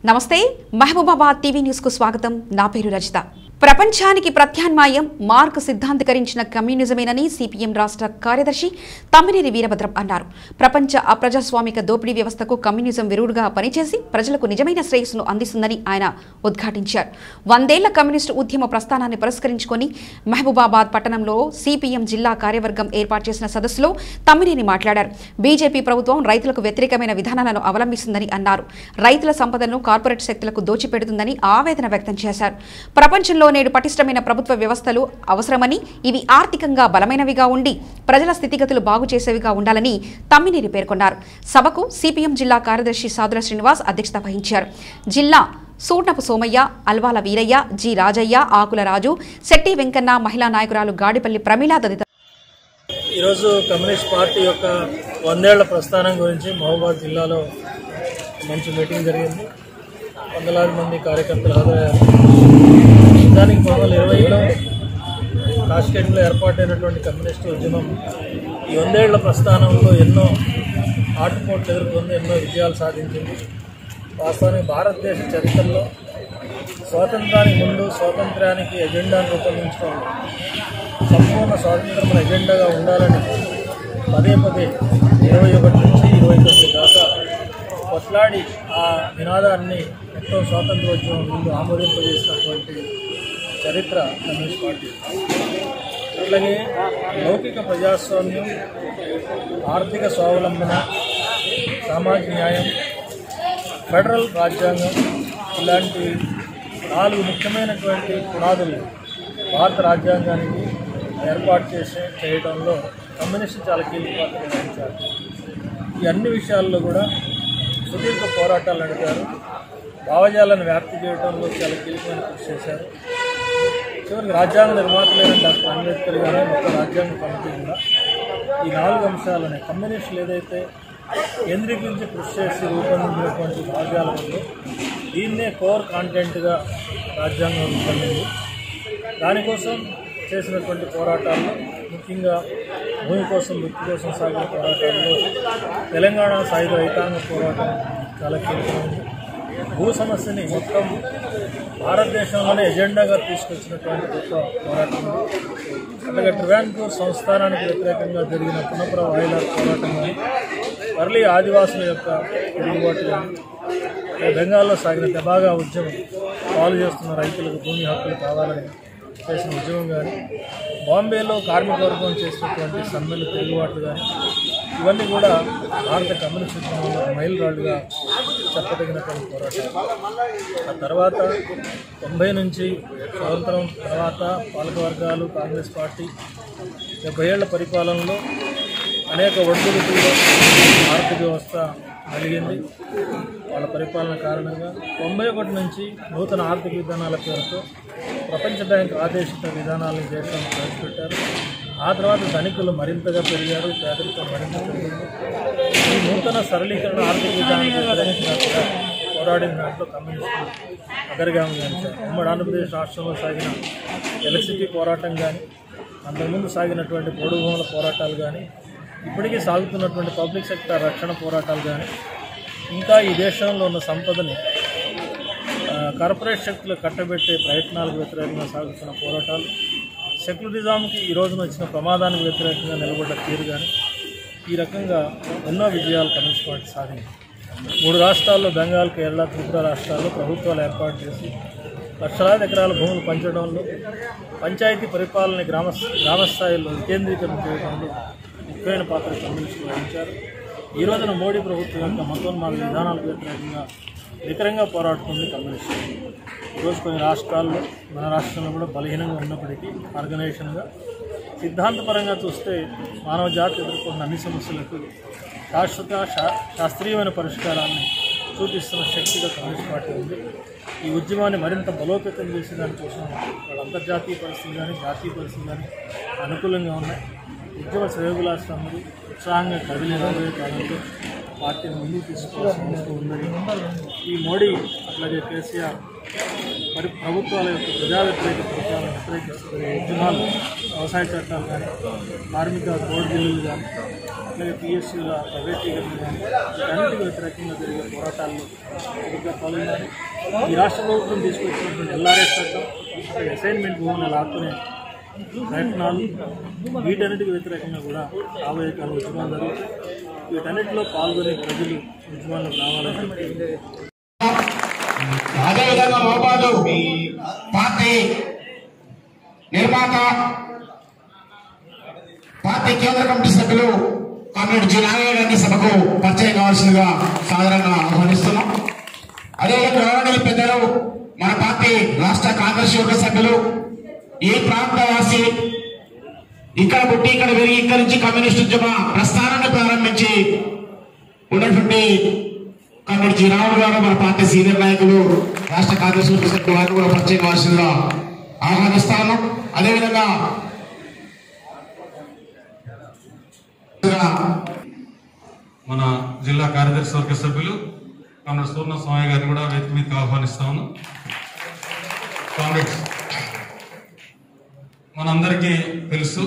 నమస్తే Mahabubabad TV news కు స్వాగతం నా పేరు రజిత ప్రపంచానికి ప్రత్యామ్నాయం మార్క్ సిద్ధాంతీకరించిన కమ్యూనిజమేనని సిపిఎం రాష్ట్ర కార్యదర్శి తమ్మినేని వీరభద్రం అన్నారు ప్రపంచ అప్రజాస్వామిక దోపిడీ వ్యవస్థకు కమ్యూనిజం విరుడుగా పనిచేసి ప్రజలకు నిజమైన శ్రేయస్సును అందిస్తుందని ఆయన ఉద్ఘాటించారు వందేళ్ల కమ్యూనిస్టు ఉద్యమ ప్రస్థానాన్ని పురస్కరించుకొని మహబూబాబాద్ పట్టణంలో సిపిఎం జిల్లా కార్యవర్గం ఏర్పాటు చేసిన సదస్సులో తమ్మినేని మాట్లాడారు బీజేపీ ప్రభుత్వం రైతులకు వ్యతిరేకమైన విధానాలను అవలంబిస్తుందని అన్నారు రైతుల సంపదను కార్పొరేట్ శక్తులకు దోచిపెడుతుందని ఆవేదన వ్యక్తం చేశారు ప్రపంచంలో నేడు పటిష్టమైన ప్రభుత్వ వ్యవస్థలు అవసరమని ఇవి ఆర్థికంగా బలమైనవిగా ఉండి ప్రజల స్థితిగతులు బాగు చేసేవిగా ఉండాలని తమ్మినేని పేర్కొన్నారు సభకు సిపిఎం జిల్లా కార్యదర్శి సాదుల శ్రీనివాస్ అధ్యక్షత వహించారు జిల్లా సూట్నపు సోమయ్య అల్వాల వీరయ్య జి రాజయ్య ఆకుల రాజు శెట్టి వెంకన్న మహిళా నాయకురాలు గాడిపల్లి ప్రమీల తదితరులు ఈరోజు కమ్యూనిస్ట్ పార్టీ యొక్క వందేళ్ల ప్రస్థానం గురించి మహబూబాద్ జిల్లాలో మంచి మీటింగ్ జరిగింది వందలాది మంది కార్యకర్తలు హాజరయ్యారు నిజానికి పంతొమ్మిది వందల ఇరవైలో రాష్ట్రంలో ఏర్పాటైనటువంటి కమ్యూనిస్టు ఉద్యమం ఈ వందేళ్ల ప్రస్థానంలో ఎన్నో ఆటుపోట్లు ఎదుర్కొంది ఎన్నో విజయాలు సాధించింది వాస్తవానికి భారతదేశ చరిత్రలో స్వాతంత్రానికి ముందు స్వాతంత్రానికి ఎజెండాను రూపొందించడంలో సంపూర్ణ స్వాతంత్రం ఎజెండాగా ఉండాలని పదే పదే ఇరవై ఒకటి నుంచి ఇరవై తొమ్మిది దాకా కొట్లాడి ఆ నినాదాన్ని మొత్తం స్వాతంత్రోద్యమం ముందు ఆమోదింపజేసినటువంటి చరిత్ర కమ్యూనిస్ట్ పార్టీ అట్లాగే లౌకిక ప్రజాస్వామ్యం ఆర్థిక స్వావలంబన సామాజిక న్యాయం ఫెడరల్ రాజ్యాంగం ఇలాంటి నాలుగు ముఖ్యమైనటువంటి పునాదులు భారత రాజ్యాంగానికి ఏర్పాటు చేసే చేయడంలో కమ్యూనిస్టు చాలా కీలక పాత్ర నిర్వహించారు ఈ అన్ని విషయాల్లో కూడా సుదీర్ఘ పోరాటాలు నడిపారు భావజాలను వ్యాప్తి చేయడంలో చాలా కీలకమైన కృషి చేశారు చివరికి రాజ్యాంగ నిర్మాతలైన డాక్టర్ అంబేద్కర్ గారు మొత్తం రాజ్యాంగ కమిటీ కూడా ఈ నాలుగు అంశాలని కమ్యూనిస్టులు ఏదైతే కేంద్రీకరించి కృషి చేసి రూపొందించినటువంటి భాగాలలో దీన్నే కోర్ కాంటెంట్గా రాజ్యాంగం రూపొందింది దానికోసం చేసినటువంటి పోరాటాల్లో ముఖ్యంగా భూమి కోసం వృత్తి కోసం సాగిన పోరాటాల్లో తెలంగాణ సాయుధ రైతాంగ పోరాటం చాలా కీలకమైంది భూ సమస్యని మొత్తం భారతదేశంలోనే ఎజెండాగా తీసుకొచ్చినటువంటి గొప్ప పోరాటం ఇది. అట్లాగే ట్రివాన్పూర్ సంస్థానానికి వ్యతిరేకంగా జరిగిన పునఃపుర వాయిదాల పోరాటం కానీ వర్లీ ఆదివాసుల యొక్క తిరుగుబాటు కానీ అలాగే బెంగాల్లో సాగిన తెబాగా ఉద్యమం పాలు చేస్తున్న రైతులకు భూమి హక్కులు కావాలని చేసిన ఉద్యమం కానీ బాంబేలో కార్మిక వర్గం చేసినటువంటి సమ్మెలు తిరుగుబాట్లు కానీ ఇవన్నీ కూడా భారత కమ్యూనిస్ట్ ఉద్యమంలో ఒక మైలురాళ్ళుగా చెప్పదగినటువంటి పోరాటం ఆ తర్వాత తొంభై నుంచి స్వతంత్రం తర్వాత పాలక వర్గాలు కాంగ్రెస్ పార్టీ డెబ్బై ఏళ్ల పరిపాలనలో అనేక ఒడిదుడుకుల్లో ఆర్థిక వ్యవస్థ కలిగింది వాళ్ళ పరిపాలన కారణంగా తొంభై ఒకటి నుంచి నూతన ఆర్థిక విధానాల పేరుతో ప్రపంచ బ్యాంక్ ఆదేశిత విధానాలను దేశంలో ప్రవేశపెట్టారు ఆ తర్వాత ధనికులు మరింతగా పెరిగారు పేదరికం మరింత పెరిగింది ఈ నూతన సరళీకరణ ఆర్థిక విధానానికి వ్యతిరేకంగా కూడా పోరాడిన దాంట్లో కమ్యూనిస్టులు అగ్రగామి గాంచారు ఉమ్మడి ఆంధ్రప్రదేశ్ రాష్ట్రంలో సాగిన ఎలక్ట్రిసిటీ పోరాటం కానీ అంతకుముందు సాగినటువంటి పొడుగు భూముల పోరాటాలు కానీ ఇప్పటికీ సాగుతున్నటువంటి పబ్లిక్ సెక్టర్ రక్షణ పోరాటాలు కానీ ఇంకా ఈ దేశంలో ఉన్న సంపదని ఆ, కార్పొరేట్ శక్తులు కట్టబెట్టే ప్రయత్నాలకు వ్యతిరేకంగా సాగుతున్న పోరాటాలు సెక్యులరిజంకి ఈ రోజున వచ్చిన ప్రమాదానికి వ్యతిరేకంగా నిలబడ్డ తీరు కానీ ఈ రకంగా ఎన్నో విజయాలు కమ్యూనిస్ట్ పార్టీ సాధింది మూడు రాష్ట్రాల్లో బెంగాల్ కేరళ త్రిపుర రాష్ట్రాల్లో ప్రభుత్వాలు ఏర్పాటు చేసి లక్షలాది ఎకరాల భూములు పంచడంలో పంచాయతీ పరిపాలన గ్రామ గ్రామస్థాయిలో వికేంద్రీకరణ చేయడంలో ముఖ్యమైన పాత్ర కమ్యూనిస్టులు వహించారు ఈ రోజున మోడీ ప్రభుత్వం యొక్క మతోన్మాద విధానాలకు వ్యతిరేకంగా నికరంగా పోరాడుతుంది కమ్యూనిస్టులు ఈరోజు కొన్ని రాష్ట్రాల్లో మన రాష్ట్రంలో కూడా బలహీనంగా ఉన్నప్పటికీ ఆర్గనైజేషన్గా సిద్ధాంతపరంగా చూస్తే మానవ జాతి ఎదుర్కొన్న అన్ని సమస్యలకు శాశ్వత శా- శాస్త్రీయమైన పరిష్కారాన్ని చూపిస్తున్న శక్తిగా కమ్యూనిస్ట్ పార్టీ ఉంది ఈ ఉద్యమాన్ని మరింత బలోపేతం చేసే దానికోసం వాళ్ళ అంతర్జాతీయ పరిస్థితులు కానీ జాతీయ పరిస్థితులు కానీ అనుకూలంగా ఉన్నాయి ఉద్యమ శ్రేయోగులాశ్రములు ఉత్సాహంగా కదిలి రాబోయే కాలంలో పార్టీని ముందుకు తీసుకోవాల్సిన అవసరం ఉందని ఈ మోడీ అట్లాగే కేసీఆర్ మరి ప్రభుత్వాల యొక్క ప్రజా వ్యతిరేక ప్రభుత్వాలను వ్యతిరేకిస్తూ ఉద్యమాలు వ్యవసాయ చట్టాలు కానీ కార్మిక కోడ్ బిల్లులు కానీ అలాగే పిఎస్సీల ప్రైవేటీకరణ కానీ వీటన్నిటికి వ్యతిరేకంగా జరిగే పోరాటాల్లో చురుగ్గా పాల్గొన్నారు ఈ రాష్ట్ర ప్రభుత్వం తీసుకొచ్చినటువంటి ఎల్ఆర్ఎస్ చట్టం అలాగే అసైన్మెంట్ భూములు లాక్కునే ప్రయత్నాలు వీటన్నిటికి వ్యతిరేకంగా కూడా రాబోయే కాలం ఉద్యమాలు జరుగుతాయి వీటన్నిటిలో పాల్గొనే ప్రజలు ఉద్యమాలకు రావాలని చెప్పి అదేవిధంగా మహబాదు పార్టీ నిర్మాత పార్టీ కేంద్ర కమిటీ సభ్యులు కామ్రేడ్ జి నాగయ్య గారిని సభకు పరిచయం కావాల్సిందిగా సాధారణంగా ఆహ్వానిస్తున్నాం అదేవిధంగా గౌరవనీయులు పెద్దలు మన పార్టీ రాష్ట్ర కాంగ్రెస్ వర్గ సభ్యులు ఈ ప్రాంతవాసి ఇక్కడ పుట్టి ఇక్కడ పెరిగి ఇక్కడ నుంచి కమ్యూనిస్ట్ ఉద్యమ ప్రస్థానాన్ని ప్రారంభించి ఉన్నటువంటి కామ్రేడ్ జి రావులు గారు మన పార్టీ సీనియర్ నాయకులు రాష్ట్ర కాంగ్రెస్ వర్గ సభ్యులు వారిని కూడా పరిచయం కావాల్సిందిగా ఆహ్వానిస్తాను అదేవిధంగా మన జిల్లా కార్యదర్శి వర్గ సభ్యులు కామ్రేడ్ సూర్ణ స్వామి గారిని కూడా వేదిక మీదకి ఆహ్వానిస్తాను కామ్రేడ్స్ మనందరికీ తెలుసు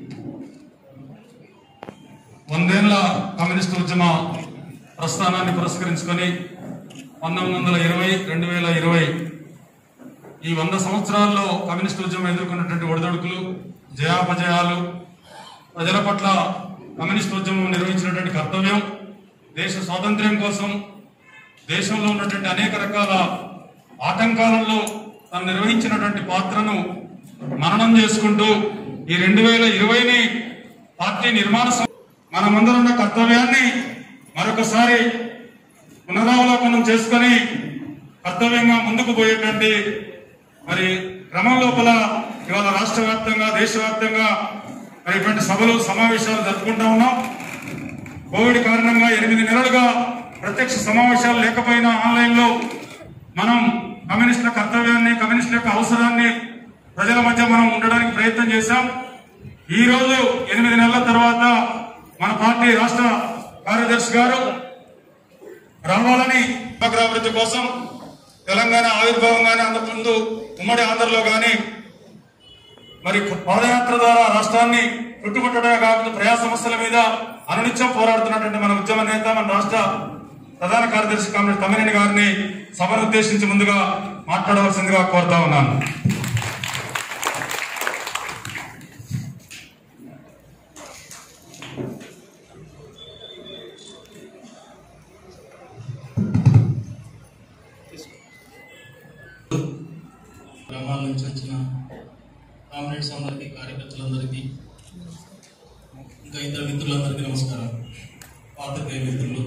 వందేళ్ల కమ్యూనిస్ట్ ఉద్యమ ప్రస్థానాన్ని పురస్కరించుకొని పంతొమ్మిది వందల ఇరవై రెండు వేల ఇరవై ఈ వంద సంవత్సరాల్లో కమ్యూనిస్ట్ ఉద్యమం ఎదుర్కొన్నటువంటి ఒడిదొడుకులు జయాపజయాలు ప్రజల పట్ల కమ్యూనిస్ట్ ఉద్యమం నిర్వహించినటువంటి కర్తవ్యం దేశ స్వాతంత్ర్యం కోసం దేశంలో ఉన్నటువంటి అనేక రకాల ఆటంకాలలో తను నిర్వహించినటువంటి పాత్రను మననం చేసుకుంటూ ఈ రెండు వేల ఇరవైని పార్టీ నిర్మాణ సం- మనమందరం ఉన్న కర్తవ్యాన్ని మరొకసారి పునరావలోకనం చేసుకొని కర్తవ్యంగా ముందుకు పోయేటువంటి మరి క్రమం లోపల ఇవాళ రాష్ట్ర వ్యాప్తంగా దేశవ్యాప్తంగా మరి ఇటువంటి సభలు సమావేశాలు జరుపుకుంటా ఉన్నాం కోవిడ్ కారణంగా ఎనిమిది నెలలుగా ప్రత్యక్ష సమావేశాలు లేకపోయినా ఆన్లైన్ లో మనం కమ్యూనిస్టుల కర్తవ్యాన్ని కమ్యూనిస్టుల యొక్క అవసరాన్ని ప్రజల మధ్య మనం ఉండడానికి ప్రయత్నం చేశాం ఈ రోజు ఎనిమిది నెలల తర్వాత మన పార్టీ రాష్ట్ర కార్యదర్శి గారు రావాలని సమగ్రాభివృద్ధి కోసం తెలంగాణ ఆవిర్భావం కానీ అంతకుముందు ఉమ్మడి ఆంధ్రలో కానీ మరి పాదయాత్ర ద్వారా రాష్ట్రాన్ని చుట్టుముట్టడమే కాకుండా ప్రజా సమస్యల మీద అనునిత్యం పోరాడుతున్నటువంటి మన ఉద్యమ నేత మన రాష్ట్ర ప్రధాన కార్యదర్శి కామ్రేడ్ తమ్మినేని గారిని సభను ఉద్దేశించి ముందుగా మాట్లాడవలసిందిగా కోరుతా ఉన్నాను గ్రామాల నుంచి వచ్చిన కామ్రేడ్స్ అందరికీ కార్యకర్తలందరికీ ఇంకా ఇతర మిత్రులందరికీ నమస్కారం పాత్రికేయ మిత్రులు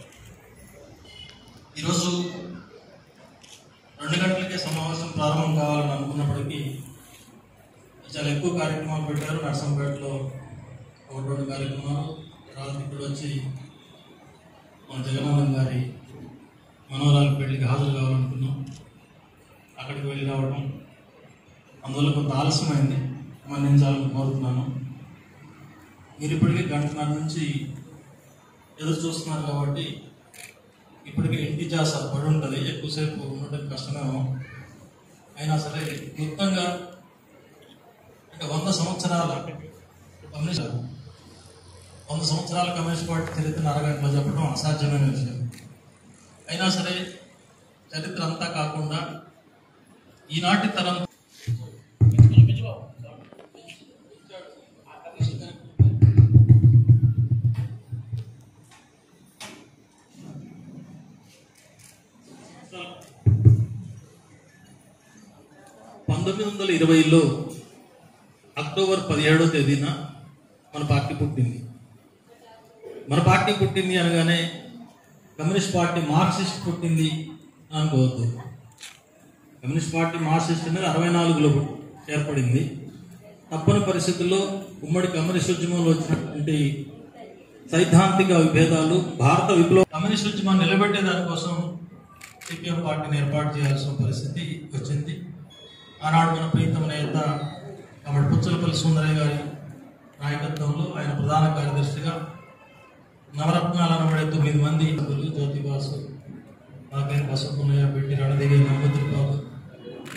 ఈరోజు రెండు గంటలకే సమావేశం ప్రారంభం కావాలని అనుకున్నప్పటికీ చాలా ఎక్కువ కార్యక్రమాలు పెట్టారు నర్సంపేటలో ఒకటి రెండు కార్యక్రమాలు తర్వాత ఇప్పుడు వచ్చి మన జగన్నాథం గారి మనోరాల పెళ్లికి హాజరు కావాలనుకున్నాం అక్కడికి వెళ్ళి రావడం అందువల్ల కొంత ఆలస్యమైంది మన్నించాలని కోరుతున్నాను మీరు ఇప్పటికే గంటన్నర నుంచి ఎదురు చూస్తున్నారు కాబట్టి ఇప్పటికే ఇంటి జాస పడి ఉంటుంది ఎక్కువసేపు ఉండటం కష్టమేమో అయినా సరే క్లుప్తంగా అంటే వంద సంవత్సరాల కమ్యూనిస్ట్ వంద సంవత్సరాల కమ్యూనిస్ట్ పార్టీ చరిత్రను అరగంటలో చెప్పడం అసాధ్యమైన విషయం అయినా సరే చరిత్ర అంతా కాకుండా ఈనాటి తరం పంతొమ్మిది వందల ఇరవైలో అక్టోబర్ పదిహేడో తేదీన మన పార్టీ పుట్టింది మన పార్టీ పుట్టింది అనగానే కమ్యూనిస్ట్ పార్టీ మార్క్సిస్ట్ పుట్టింది అనుకోవద్దు కమ్యూనిస్ట్ పార్టీ మార్క్సిస్ట్ అనేది అరవై నాలుగులో ఏర్పడింది తప్పని పరిస్థితుల్లో ఉమ్మడి కమ్యూనిస్ట్ ఉద్యమంలో వచ్చినటువంటి సైద్ధాంతిక విభేదాలు భారత విప్లవ కమ్యూనిస్ట్ ఉద్యమాన్ని నిలబెట్టే దానికోసం సిపిఎం పార్టీని ఏర్పాటు చేయాల్సిన పరిస్థితి వచ్చింది ఆనాడు మన ప్రీతమ నేత కాబట్టి పుచ్చలపల్లి సుందరయ్య గారి నాయకత్వంలో ఆయన ప్రధాన కార్యదర్శిగా నవరత్నాలు అనబడే తొమ్మిది మంది సభ్యులు జ్యోతిబాసు నాకేం బసపున్నయ్య పెట్టి రణదిగి నమ్మద్రి బాబు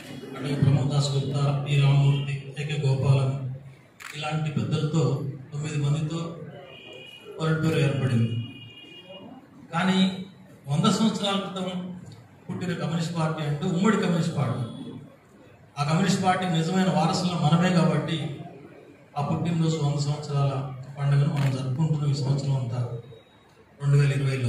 దాస్ గుప్తా పి రామమూర్తి ఏకే గోపాలన్ ఇలాంటి పెద్దలతో తొమ్మిది మందితో పల్లెటూరు ఏర్పడింది కానీ వంద సంవత్సరాల క్రితం పుట్టిన కమ్యూనిస్ట్ పార్టీ అంటే ఉమ్మడి కమ్యూనిస్ట్ పార్టీ ఆ కమ్యూనిస్ట్ పార్టీ నిజమైన వారసులు మనమే కాబట్టి ఆ పుట్టినరోజు వంద సంవత్సరాల పండుగను మనం జరుపుకుంటున్నాం ఈ సంవత్సరం అంతా రెండు వేల ఇరవైలో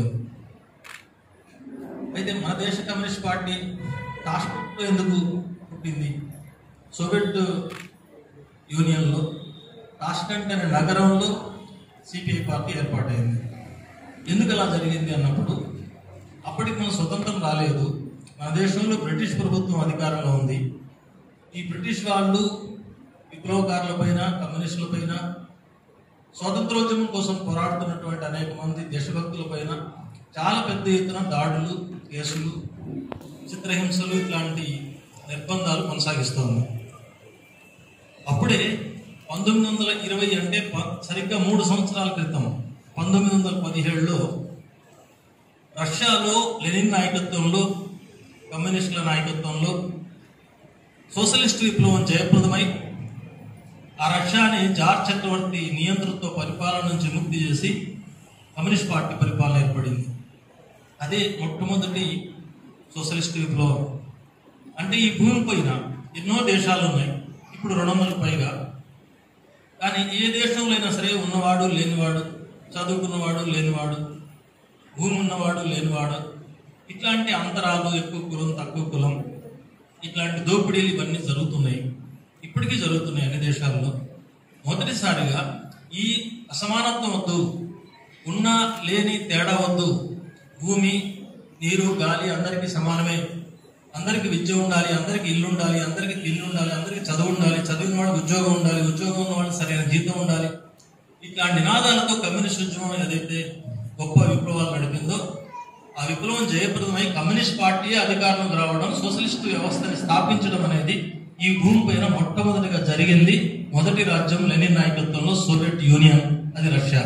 అయితే మన దేశ కమ్యూనిస్ట్ పార్టీ టాస్క్లో ఎందుకు పుట్టింది సోవియట్ యూనియన్లో టాష్కెంట్ అనే నగరంలో సిపిఐ పార్టీ ఏర్పాటైంది ఎందుకు అలా జరిగింది అన్నప్పుడు అప్పటికి మన స్వతంత్రం రాలేదు మన దేశంలో బ్రిటిష్ ప్రభుత్వం అధికారంలో ఉంది ఈ బ్రిటిష్ వాళ్ళు విప్లవకారుల పైన కమ్యూనిస్టుల పైన స్వాతంత్రోద్యమం కోసం పోరాడుతున్నటువంటి అనేక మంది దేశభక్తుల పైన చాలా పెద్ద ఎత్తున దాడులు కేసులు చిత్రహింసలు ఇట్లాంటి నిర్బంధాలు కొనసాగిస్తోంది అప్పుడే పంతొమ్మిది వందల ఇరవై అంటే ప- సరిగ్గా మూడు సంవత్సరాల క్రితం పంతొమ్మిది వందల పదిహేడులో రష్యాలో లెనిన్ నాయకత్వంలో కమ్యూనిస్టుల నాయకత్వంలో సోషలిస్ట్ విప్లవం జయప్రదమై ఆ రష్యాని జార్ చక్రవర్తి నియంతృత్వ పరిపాలన నుంచి ముక్తి చేసి కమ్యూనిస్ట్ పార్టీ పరిపాలన ఏర్పడింది అదే మొట్టమొదటి సోషలిస్ట్ విప్లవం అంటే ఈ భూమి పైన ఎన్నో దేశాలు ఉన్నాయి ఇప్పుడు రెండు వందలకు పైగా కానీ ఏ దేశంలో అయినా సరే ఉన్నవాడు లేనివాడు చదువుకున్నవాడు లేనివాడు భూమి ఉన్నవాడు లేనివాడు ఇట్లాంటి అంతరాలు ఎక్కువ కులం తక్కువ కులం ఇట్లాంటి దోపిడీలు ఇవన్నీ జరుగుతున్నాయి ఇప్పటికీ జరుగుతున్నాయి అన్ని దేశాల్లో మొదటిసారిగా ఈ అసమానత్వం వద్దు ఉన్న లేని తేడా వద్దు భూమి నీరు గాలి అందరికీ సమానమే అందరికీ విద్య ఉండాలి అందరికీ ఇల్లు ఉండాలి అందరికీ తిండి ఉండాలి అందరికీ చదువు ఉండాలి చదివిన వాడికి ఉద్యోగం ఉండాలి ఉద్యోగం ఉన్న వాళ్ళకి సరైన జీతం ఉండాలి ఇట్లాంటి నినాదాలతో కమ్యూనిస్ట్ ఉద్యమం ఏదైతే గొప్ప విప్లవాలు నడిపిందో ఆ విప్లవం జయప్రదమై కమ్యూనిస్ట్ పార్టీ అధికారంలోకి రావడం సోషలిస్ట్ వ్యవస్థని స్థాపించడం అనేది ఈ భూమి పైన మొట్టమొదటిగా జరిగింది మొదటి రాజ్యం లెనిన్ నాయకత్వంలో సోవియట్ యూనియన్ అది రష్యా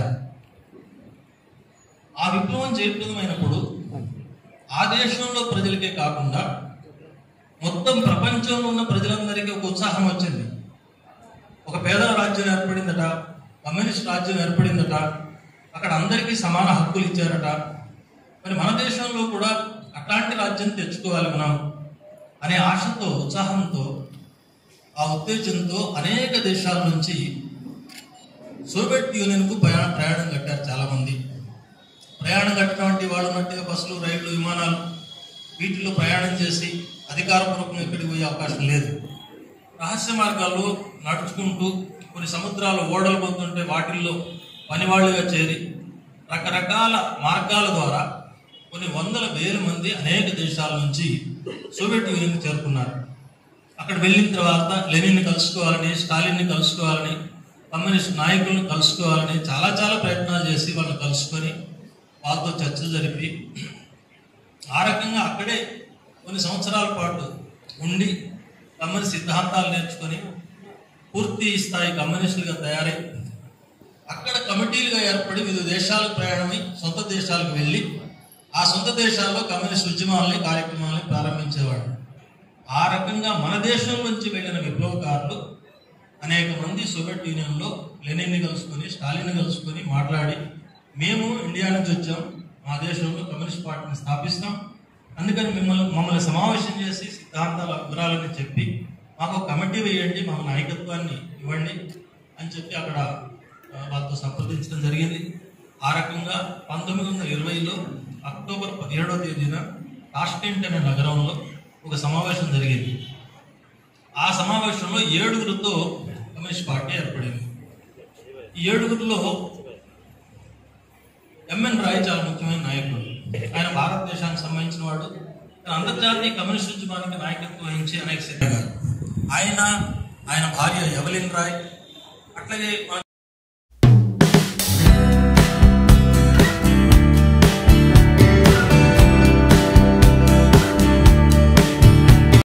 ఆ విప్లవం జయప్రదమైనప్పుడు ఆ దేశంలో ప్రజలకే కాకుండా మొత్తం ప్రపంచంలో ఉన్న ప్రజలందరికీ ఒక ఉత్సాహం వచ్చింది ఒక పేదల రాజ్యం ఏర్పడిందట కమ్యూనిస్ట్ రాజ్యం ఏర్పడిందట అక్కడ అందరికీ సమాన హక్కులు ఇచ్చారట మరి మన దేశంలో కూడా అట్లాంటి రాజ్యం తెచ్చుకోవాలి మనం అనే ఆశతో ఉత్సాహంతో ఆ ఉత్తేజంతో అనేక దేశాల నుంచి సోవియట్ యూనియన్కు ప్రయాణ ప్రయాణం కట్టారు చాలా మంది ప్రయాణం కట్టినటువంటి వాళ్ళు ఉన్నట్టుగా బస్సులు రైళ్లు విమానాలు వీటిలో ప్రయాణం చేసి అధికారపూర్వకంగా ఎక్కడికి పోయే అవకాశం లేదు రహస్య మార్గాల్లో నడుచుకుంటూ కొన్ని సముద్రాలు ఓడలు పోతుంటే వాటిల్లో పనివాళ్ళుగా చేరి రకరకాల మార్గాల ద్వారా కొన్ని వందల వేల మంది అనేక దేశాల నుంచి సోవియట్ యూనియన్ చేరుకున్నారు అక్కడ వెళ్ళిన తర్వాత లెనిన్ని కలుసుకోవాలని స్టాలిన్ని కలుసుకోవాలని కమ్యూనిస్ట్ నాయకులను కలుసుకోవాలని చాలా చాలా ప్రయత్నాలు చేసి వాళ్ళని కలుసుకొని వాళ్ళతో చర్చలు జరిపి ఆ రకంగా అక్కడే కొన్ని సంవత్సరాల పాటు ఉండి కమ్యూనిస్ట్ సిద్ధాంతాలు నేర్చుకొని పూర్తి స్థాయి కమ్యూనిస్టులుగా తయారై అక్కడ కమిటీలుగా ఏర్పడి వివిధ దేశాలకు ప్రయాణమై సొంత దేశాలకు వెళ్ళి ఆ సొంత దేశాల్లో కమ్యూనిస్ట్ ఉద్యమాలని కార్యక్రమాలని ప్రారంభించేవాడు ఆ రకంగా మన దేశం నుంచి వెళ్ళిన విప్లవకారులు అనేక మంది సోవియట్ యూనియన్లో లెనిన్ని కలుసుకొని స్టాలిన్ కలుసుకొని మాట్లాడి మేము ఇండియా నుంచి వచ్చాం మా దేశంలో కమ్యూనిస్ట్ పార్టీని స్థాపిస్తాం అందుకని మిమ్మల్ని మమ్మల్ని సమావేశం చేసి సిద్ధాంతాల వివరాలని చెప్పి మాకు ఒక కమిటీ వేయండి మా నాయకత్వాన్ని ఇవ్వండి అని చెప్పి అక్కడ ఆ, వాళ్ళతో సంప్రదించడం జరిగింది ఆ రకంగా పంతొమ్మిది వందల ఇరవైలో అక్టోబర్ పదిహేడవ తేదీన టాష్కెంట్ అనే నగరంలో ఒక సమావేశం జరిగింది ఆ సమావేశంలో ఏడుగురితో కమ్యూనిస్ట్ పార్టీ ఏర్పడింది ఈ ఏడుగురిలో ఎంఎన్ రాయ్ చాలా ముఖ్యమైన నాయకుడు ఆయన భారతదేశానికి సంబంధించిన వాడు అంతర్జాతీయ కమ్యూనిస్ట్ ఉద్యమానికి నాయకత్వం వహించి అనేక సిద్ధంగా ఆయన ఆయన భార్య ఎవలిన్ రాయ్ అట్లాగే మన